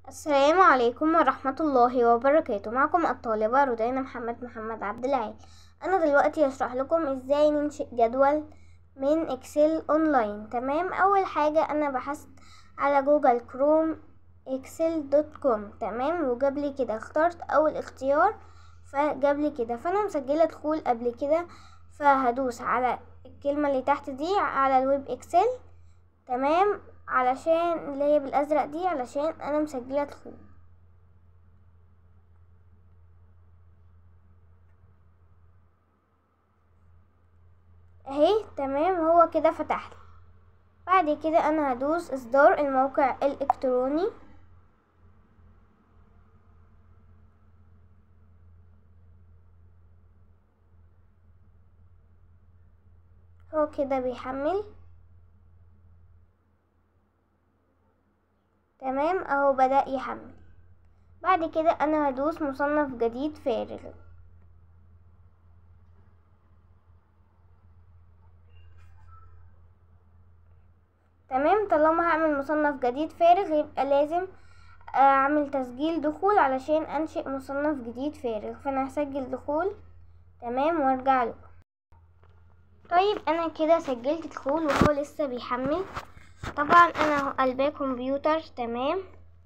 السلام عليكم ورحمة الله وبركاته معكم الطالبة رودينا محمد محمد عبد العال أنا دلوقتي هشرح لكم ازاي ننشئ جدول من اكسل اونلاين تمام أول حاجة أنا بحثت على جوجل كروم اكسل دوت كوم تمام وجاب لي كده اخترت أول اختيار فجاب لي كده فأنا مسجلة دخول قبل كده فهدوس على الكلمة اللي تحت دي على الويب اكسل تمام علشان اللي هي بالازرق دي علشان انا مسجله دخول اهي تمام هو كده فتح لي بعد كده انا هدوس اصدار الموقع الالكتروني هو كده بيحمل تمام اهو بدأ يحمل بعد كده انا هدوس مصنف جديد فارغ تمام طالما هعمل مصنف جديد فارغ يبقى لازم اعمل تسجيل دخول علشان انشئ مصنف جديد فارغ فانا هسجل دخول تمام وارجع له طيب انا كده سجلت دخول وهو لسه بيحمل طبعا انا قلبي كمبيوتر تمام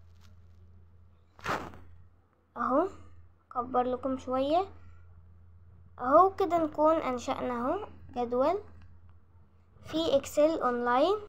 اهو كبر لكم شوية اهو كده نكون انشأنا اهو جدول في اكسل اونلاين